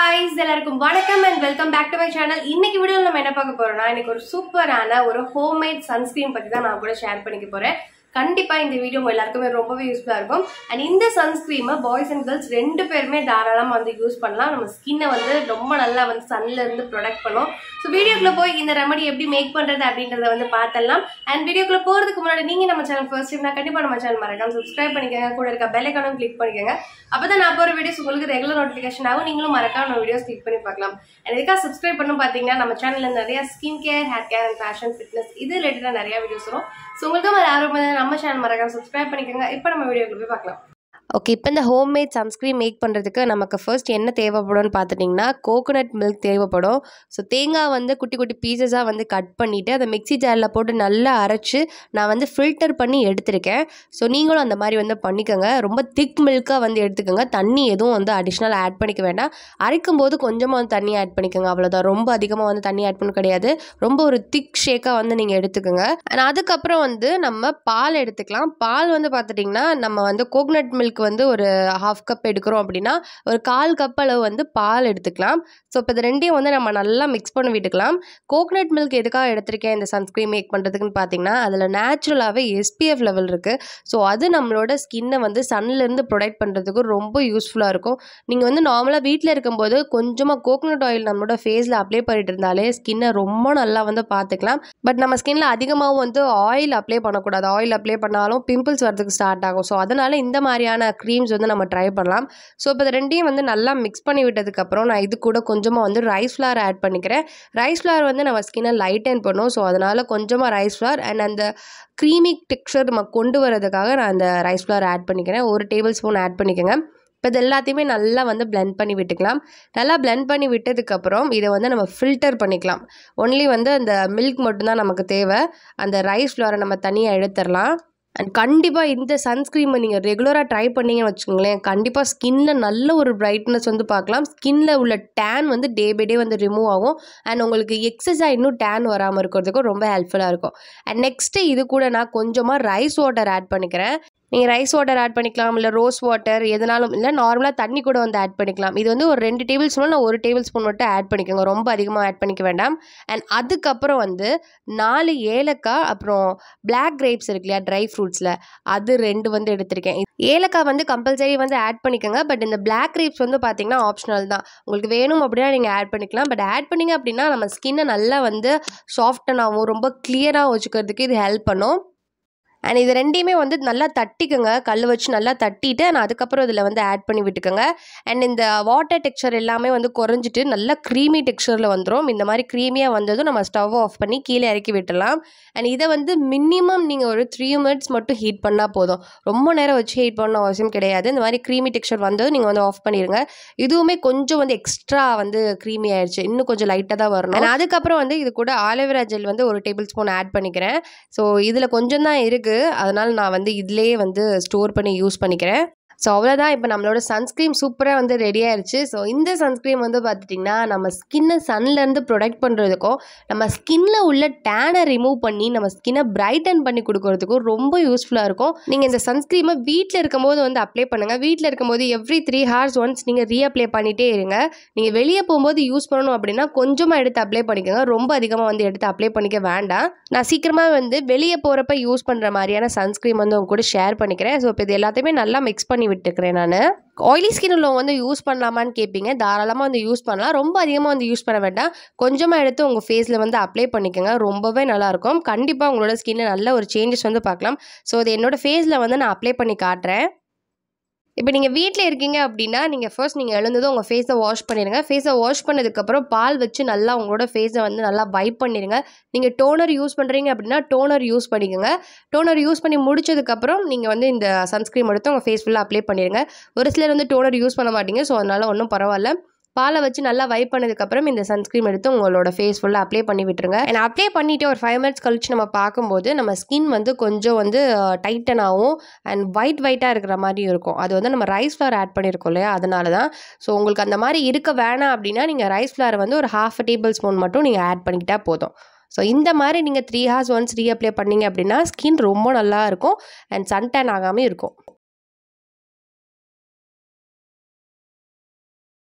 guys எல்லாருக்கும் வணக்கம் and welcome back to my channel இன்னைக்கு வீடியோவில் நம்ம என்ன பார்க்க போறோம்னா இன்னைக்கு ஒரு சூப்பரான ஒரு ஹோம்மேட் சன்ஸ்கிரீன் பத்தி தான் நான் கூட ஷேர் பண்ணிக்க போறேன் கண்டிப்பா இந்த வீடியோ உங்க எல்லாருக்குமே ரொம்பவே யூஸ்ஃபுல்லா இருக்கும் அண்ட் இந்த சன்ஸ்கிரீமை பாய்ஸ் அண்ட் கேர்ள்ஸ் ரெண்டு பேருமே தாராளமா வந்து யூஸ் பண்ணலாம் நம்ம ஸ்கின்னை வந்து ரொம்ப நல்லா வந்து சன்ல இருந்து ப்ரொடெக்ட் பண்ணும் ஸோ வீடியோக்குள்ள போய் இந்த ரெமடி எப்படி மேக் பண்றது அப்படின்றத வந்து பார்த்தலாம் அண்ட் வீடியோக்குள்ள போறதுக்கு முன்னாடி நீங்க நம்ம சேனல் ஃபர்ஸ்ட் டைம் நான் கண்டிப்பா நம்ம சேனல் மறக்காம சப்ஸ்கிரைப் பண்ணிக்கோங்க கூட இருக்க பெல் ஐக்கானும் கிளிக் பண்ணிக்கோங்க அப்பதான் நான் போற வீடியோஸ் உங்களுக்கு ரெகுலர் நோட்டிஃபிகேஷன் ஆகும் நீங்களும் மறக்காம நம்ம வீடியோஸ் கிளிக் பண்ணி பார்க்கலாம் And இதுக்காக சப்ஸ்கிரைப் பண்ணணும் பார்த்தீங்கன்னா நம்ம சேனல்ல நிறைய skin care hair care and fashion fitness இது ரிலேட்டடாக நிறைய வீடியோஸ் வரும் ஸோ உங்களுக்கு ஒரு ஆர்வம் இருந்தா நம்ம சேனல் மறக்காம சப்ஸ்கிரைப் பண்ணிக்கோங்க இப்போ நம்ம வீடியோக்குள்ள போய் பார்க்கலாம் ஓகே இப்போ இந்த ஹோம்மேட் சன்ஸ்க்ரீன் மேக் பண்ணுறதுக்கு நமக்கு ஃபர்ஸ்ட் என்ன தேவைப்படும்னு பார்த்துட்டிங்கன்னா கோகோனட் மில்க் தேவைப்படும் ஸோ தேங்காய் வந்து குட்டி குட்டி பீசஸாக வந்து கட் பண்ணிவிட்டு அதை மிக்ஸி ஜாரில் போட்டு நல்லா அரைச்சி நான் வந்து ஃபில்டர் பண்ணி எடுத்திருக்கேன் ஸோ நீங்களும் அந்த மாதிரி வந்து பண்ணிக்கோங்க ரொம்ப திக் மில்காக வந்து எடுத்துக்கோங்க தண்ணி எதுவும் வந்து அடிஷ்னல் ஆட் பண்ணிக்க வேண்டாம் அரைக்கும் போது கொஞ்சமாக வந்து தண்ணி ஆட் பண்ணிக்கோங்க அவ்வளோதான் ரொம்ப அதிகமாக வந்து தண்ணி ஆட் பண்ண கிடையாது ரொம்ப ஒரு திக் ஷேக்காக வந்து நீங்கள் எடுத்துக்கோங்க அண்ட் அதுக்கப்புறம் வந்து நம்ம பால் எடுத்துக்கலாம் பால் வந்து பார்த்துட்டிங்கன்னா நம்ம வந்து கோகனட் மில்க் வந்து ஒரு ஹாஃப் கப் எடுக்கிறோம் அப்படின்னா ஒரு கால் கப் அளவு வந்து பால் எடுத்துக்கலாம் ஸோ இப்போ இது ரெண்டையும் வந்து நம்ம நல்லா மிக்ஸ் பண்ணி விட்டுக்கலாம் கோகனட் மில்க் எதுக்காக எடுத்திருக்கேன் இந்த சன்ஸ்க்ரீன் மேக் பண்ணுறதுக்குன்னு பார்த்தீங்கன்னா அதில் நேச்சுரலாகவே எஸ்பிஎஃப் லெவல் இருக்குது ஸோ அது நம்மளோட ஸ்கின்னை வந்து சன்லேருந்து ப்ரொடெக்ட் பண்ணுறதுக்கு ரொம்ப யூஸ்ஃபுல்லாக இருக்கும் நீங்கள் வந்து நார்மலாக வீட்டில் இருக்கும்போது கொஞ்சமாக கோகனட் ஆயில் நம்மளோட ஃபேஸில் அப்ளை பண்ணிட்டு இருந்தாலே ஸ்கின்னை ரொம்ப நல்லா வந்து பார்த்துக்கலாம் பட் நம்ம ஸ்கின்ல அதிகமாகவும் வந்து ஆயில் அப்ளை பண்ணக்கூடாது ஆயில் அப்ளை பண்ணாலும் பிம்பிள்ஸ் வரதுக்கு ஸ்டார்ட் ஆகும் ஸோ அதனால் இந்த மாதிரியான க்ரீம்ஸ் வந்து நம்ம ட்ரை பண்ணலாம் ஸோ இப்போ இது ரெண்டையும் வந்து நல்லா மிக்ஸ் பண்ணி விட்டதுக்கப்புறம் நான் இது கூட கொஞ்சமாக வந்து ரைஸ் ஃப்ளார் ஆட் பண்ணிக்கிறேன் ரைஸ் ஃப்ளார் வந்து நம்ம ஸ்கின்னை லைட்டன் பண்ணும் ஸோ அதனால் கொஞ்சமாக ரைஸ் ஃப்ளார் அண்ட் அந்த க்ரீமி டெக்ஸ்சர் நம்ம கொண்டு வரதுக்காக நான் அந்த ரைஸ் ஃப்ளார் ஆட் பண்ணிக்கிறேன் ஒரு டேபிள் ஸ்பூன் ஆட் பண்ணிக்கோங்க இப்போ இது எல்லாத்தையுமே நல்லா வந்து blend பண்ணி விட்டுக்கலாம் நல்லா blend பண்ணி விட்டதுக்கப்புறம் இதை வந்து நம்ம ஃபில்டர் பண்ணிக்கலாம் ஒன்லி வந்து அந்த மில்க் மட்டும்தான் நமக்கு தேவை அந்த ரைஸ் ஃப்ளாரை நம்ம தனியாக எடுத்துடலாம் அண்ட் கண்டிப்பாக இந்த சன்ஸ்க்ரீமை நீங்கள் ரெகுலராக ட்ரை பண்ணீங்கன்னு வச்சுக்கோங்களேன் கண்டிப்பாக ஸ்கின்ல நல்ல ஒரு பிரைட்னஸ் வந்து பார்க்கலாம் ஸ்கின்ல உள்ள டேன் வந்து டே பை டே வந்து ரிமூவ் ஆகும் அண்ட் உங்களுக்கு எக்ஸஸாக இன்னும் டேன் வராமல் இருக்கிறதுக்கும் ரொம்ப ஹெல்ப்ஃபுல்லாக இருக்கும் அண்ட் நெக்ஸ்ட்டு இது கூட நான் கொஞ்சமாக ரைஸ் வாட்டர் ஆட் பண்ணிக்கிறேன் நீங்கள் ரைஸ் வாட்டர் ஆட் பண்ணிக்கலாம் இல்லை ரோஸ் வாட்டர் எதனாலும் இல்லை நார்மலாக தண்ணி கூட வந்து ஆட் பண்ணிக்கலாம் இது வந்து ஒரு ரெண்டு டேபிள் ஸ்பூன் நான் ஒரு டேபிள் ஸ்பூன் மட்டும் ஆட் பண்ணிக்கோங்க ரொம்ப அதிகமாக ஆட் பண்ணிக்க வேண்டாம் அண்ட் அதுக்கப்புறம் வந்து நாலு ஏலக்காய் அப்புறம் பிளாக் கிரேப்ஸ் இருக்கு இல்லையா ட்ரை ஃப்ரூட்ஸில் அது ரெண்டு வந்து எடுத்திருக்கேன் ஏலக்காய் வந்து கம்பல்சரி வந்து ஆட் பண்ணிக்கோங்க பட் இந்த பிளாக் கிரேப்ஸ் வந்து பார்த்தீங்கன்னா ஆப்ஷனல் தான் உங்களுக்கு வேணும் அப்படின்னா நீங்கள் ஆட் பண்ணிக்கலாம் பட் ஆட் பண்ணீங்க அப்படின்னா நம்ம ஸ்கின்னை நல்லா வந்து சாஃப்டனாகவும் ரொம்ப கிளியராக வச்சுக்கிறதுக்கு இது ஹெல்ப் பண்ணும் அண்ட் இது ரெண்டையுமே வந்து நல்லா தட்டிக்கோங்க கல் வச்சு நல்லா தட்டிட்டு நான் அதுக்கப்புறம் இதில் வந்து ஆட் பண்ணி விட்டுக்கோங்க அண்ட் இந்த வாட்டர் டெக்ஸ்சர் எல்லாமே வந்து குறைஞ்சிட்டு நல்லா க்ரீமி டெக்ஸ்சரில் வந்துடும் இந்த மாதிரி க்ரீமியாக வந்ததும் நம்ம ஸ்டவ் ஆஃப் பண்ணி கீழே இறக்கி விட்டுடலாம் அண்ட் இதை வந்து மினிமம் நீங்கள் ஒரு த்ரீ மினிட்ஸ் மட்டும் ஹீட் பண்ணால் போதும் ரொம்ப நேரம் வச்சு ஹீட் பண்ண அவசியம் கிடையாது இந்த மாதிரி க்ரீமி டெக்ஸ்சர் வந்ததும் நீங்கள் வந்து ஆஃப் பண்ணிடுங்க இதுவுமே கொஞ்சம் வந்து எக்ஸ்ட்ரா வந்து க்ரீமி ஆயிடுச்சு இன்னும் கொஞ்சம் லைட்டாக தான் வரணும் And அதுக்கப்புறம் வந்து இது கூட ஆலோவேரா ஜெல் வந்து ஒரு டேபிள் ஸ்பூன் ஆட் பண்ணிக்கிறேன் ஸோ இதில் கொஞ்சம் தான் இருக்குது அதனால் நான் வந்து இதிலே வந்து ஸ்டோர் பண்ணி யூஸ் பண்ணிக்கிறேன் ஸோ அவ்வளோதான் இப்போ நம்மளோட சன்ஸ்க்ரீம் சூப்பராக வந்து ரெடி ஆயிருச்சு ஸோ இந்த சன்ஸ்க்ரீம் வந்து பார்த்துட்டிங்கன்னா நம்ம ஸ்கின்னை சன்லேருந்து ப்ரொடெக்ட் பண்ணுறதுக்கும் நம்ம ஸ்கின்ல உள்ள டேனை ரிமூவ் பண்ணி நம்ம ஸ்கின்னை பிரைட்டன் பண்ணி கொடுக்கறதுக்கும் ரொம்ப யூஸ்ஃபுல்லாக இருக்கும் நீங்கள் இந்த சன்ஸ்க்ரீமை வீட்டில் இருக்கும்போது வந்து அப்ளை பண்ணுங்கள் வீட்டில் இருக்கும்போது எவ்ரி த்ரீ ஹார்ஸ் ஒன்ஸ் நீங்கள் ரீஅப்ளை பண்ணிகிட்டே இருங்க நீங்கள் வெளியே போகும்போது யூஸ் பண்ணணும் அப்படின்னா கொஞ்சமாக எடுத்து அப்ளை பண்ணிக்கோங்க ரொம்ப அதிகமாக வந்து எடுத்து அப்ளை பண்ணிக்க வேண்டாம் நான் சீக்கிரமாக வந்து வெளியே போகிறப்ப யூஸ் பண்ணுற மாதிரியான சன்ஸ்க்ரீம் வந்து உங்க கூட ஷேர் பண்ணிக்கிறேன் ஸோ இப்போ இது எல்லாத்தையுமே நல்லா மிக்ஸ் பண்ணி விட்டுக்கிறேன் நான் ஆயிலி ஸ்கின் உள்ளவங்க வந்து யூஸ் பண்ணலாமான்னு கேட்பீங்க தாராளமாக வந்து யூஸ் பண்ணலாம் ரொம்ப அதிகமாக வந்து யூஸ் பண்ண வேண்டாம் கொஞ்சமாக எடுத்து உங்கள் ஃபேஸில் வந்து அப்ளை பண்ணிக்கோங்க ரொம்பவே நல்லாயிருக்கும் கண்டிப்பாக உங்களோட ஸ்கின்ல நல்ல ஒரு சேஞ்சஸ் வந்து பார்க்கலாம் ஸோ இது என்னோட ஃபேஸில் வந்து நான் அப்ளை பண்ணி காட்டுறேன் இப்போ நீங்கள் வீட்டில் இருக்கீங்க அப்படின்னா நீங்கள் ஃபர்ஸ்ட் நீங்கள் எழுந்ததும் உங்கள் ஃபேஸை வாஷ் பண்ணிடுங்க ஃபேஸை வாஷ் பண்ணதுக்கப்புறம் பால் வச்சு நல்லா உங்களோட ஃபேஸை வந்து நல்லா வைப் பண்ணிடுங்க நீங்கள் டோனர் யூஸ் பண்ணுறீங்க அப்படின்னா டோனர் யூஸ் பண்ணிக்கோங்க டோனர் யூஸ் பண்ணி முடிச்சதுக்கப்புறம் நீங்கள் வந்து இந்த சன்ஸ்க்ரீம் எடுத்து உங்கள் ஃபேஸ் ஃபுல்லாக அப்ளை பண்ணிடுங்க ஒரு சிலர் வந்து டோனர் யூஸ் பண்ண மாட்டீங்க ஸோ அதனால் ஒன்றும் பரவாயில்ல பாலை வச்சு நல்லா வைப் பண்ணதுக்கப்புறம் இந்த சன்ஸ்க்ரீம் எடுத்து உங்களோட ஃபேஸ் ஃபுல்லாக அப்ளை பண்ணி விட்டுருங்க அண்ட் அப்ளை பண்ணிவிட்டு ஒரு ஃபைவ் மினிட்ஸ் கழிச்சு நம்ம பார்க்கும்போது நம்ம ஸ்கின் வந்து கொஞ்சம் வந்து டைட்டனாகவும் அண்ட் ஒயிட் ஒயிட்டாக இருக்கிற மாதிரி இருக்கும் அது வந்து நம்ம ரைஸ் ஃப்ளார் ஆட் பண்ணியிருக்கோம் இல்லையா அதனால தான் ஸோ உங்களுக்கு அந்த மாதிரி இருக்க வேணாம் அப்படின்னா நீங்கள் ரைஸ் ஃப்ளார் வந்து ஒரு ஹாஃப் டேபிள் ஸ்பூன் மட்டும் நீங்கள் ஆட் பண்ணிக்கிட்டா போதும் ஸோ இந்த மாதிரி நீங்கள் த்ரீ ஹார்ஸ் ஒன்ஸ் ரீஅப்ளை பண்ணீங்க அப்படின்னா ஸ்கின் ரொம்ப நல்லா இருக்கும் அண்ட் சன்டேன் ஆகாமல் இருக்கும்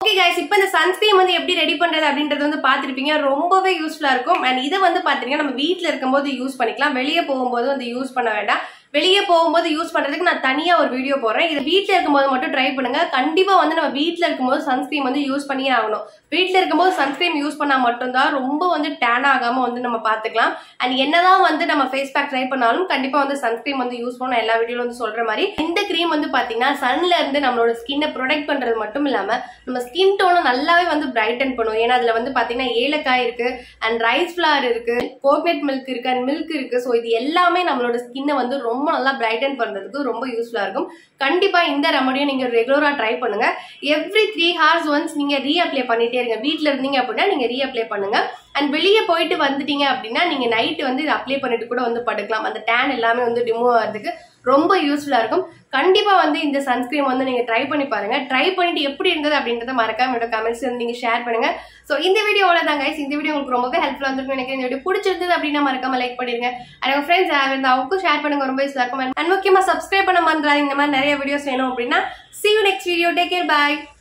ஓகே guys இப்போ இந்த சன்ஸ்கிரீம் வந்து எப்படி ரெடி பண்றது அப்படின்றது வந்து பார்த்திருப்பீங்க ரொம்பவே யூஸ்ஃபுல்லா இருக்கும் அண்ட் இதை வந்து பாத்தீங்கன்னா நம்ம வீட்ல இருக்கும்போது யூஸ் பண்ணிக்கலாம் வெளியே போகும்போது வந்து யூஸ் பண்ண வேண்டாம் வெளியே போகும்போது யூஸ் பண்றதுக்கு நான் தனியா ஒரு வீடியோ போடுறேன் இது வீட்ல இருக்கும்போது மட்டும் ட்ரை பண்ணுங்க கண்டிப்பா வந்து நம்ம வீட்ல இருக்கும்போது சன்ஸ்கிரீம் வந்து யூஸ் பண்ணியே ஆகணும் வீட்ல இருக்கும்போது சன்ஸ்கிரீம் யூஸ் பண்ணா மட்டும்தான் ரொம்ப வந்து டேன் ஆகாம வந்து நம்ம பாத்துக்கலாம் அண்ட் என்னதான் வந்து நம்ம ஃபேஸ் பேக் ட்ரை பண்ணாலும் கண்டிப்பா வந்து சன்ஸ்கிரீம் வந்து யூஸ் பண்ண எல்லா வீடியோல வந்து சொல்ற மாதிரி இந்த க்ரீம் வந்து பாத்தீங்கன்னா சன்ல இருந்து நம்மளோட ஸ்கின்னை ப்ரொடெக்ட் பண்றது மட்டும் இல்லாம நம்ம ஸ்கின் டோனை நல்லாவே வந்து பிரைட்டன் பண்ணும் ஏன்னா அதுல வந்து பாத்தீங்கன்னா ஏலக்காய் இருக்கு அண்ட் ரைஸ் ஃபிளார் இருக்கு கோகனட் மில்க் இருக்கு அண்ட் மில்க் இருக்கு ஸோ இது எல்லாமே நம்மளோட ஸ்கின்னை வந்து ரொம்ப நல்லா பிரைட்டன் பண்றதுக்கு ரொம்ப யூஸ்ஃபுல்லா இருக்கும் கண்டிப்பா இந்த ரெமடியும் நீங்க ரெகுலரா ட்ரை பண்ணுங்க எவ்ரி த்ரீ ஹார்ஸ் ஒன்ஸ் நீங்க ரீஅப்ளை பண்ணிட்டே இருங்க வீட்ல இருந்தீங்க அப்படின்னா நீங்க ரீஅப்ளை பண்ணுங்க அண்ட் வெளியே போயிட்டு வந்துட்டீங்க அப்படின்னா நீங்க நைட் வந்து இதை அப்ளை பண்ணிட்டு கூட வந்து படுக்கலாம் அந்த டேன் எல்லாமே வந்து ரிமூவ் ஆகிறதுக்கு ரொம்ப யூஸ்ஃபுல்லா இருக்கும் கண்டிப்பா வந்து இந்த சன்ஸ்கிரீம் வந்து நீங்க ட்ரை பண்ணி பாருங்க ட்ரை பண்ணிட்டு எப்படி இருந்தது அப்படின்றத மறக்காம என்னோட கமெண்ட்ஸ் வந்து நீங்க ஷேர் பண்ணுங்க ஸோ இந்த வீடியோ தான் guys இந்த வீடியோ உங்களுக்கு ரொம்பவே ஹெல்ப்ஃபுல்லா இருந்திருக்கும் எனக்கு இந்த வீடியோ பிடிச்சிருந்தது அப்படின்னா மறக்காம லைக் பண்ணிருங்க அண்ட் உங்க ஃப்ரெண்ட்ஸ் யார் இருந்தா அவங்களுக்கும் ஷேர் பண்ணுங்க ரொம்ப யூஸ்ஃபுல்லா இருக்கும் அண்ட் முக்கியமா சப்ஸ்கிரைப் பண்ண மறந்துடாதீங்க இந்த மாதிரி நிறைய வீடியோஸ் வேணும் அப்படின்னா see you next video take care bye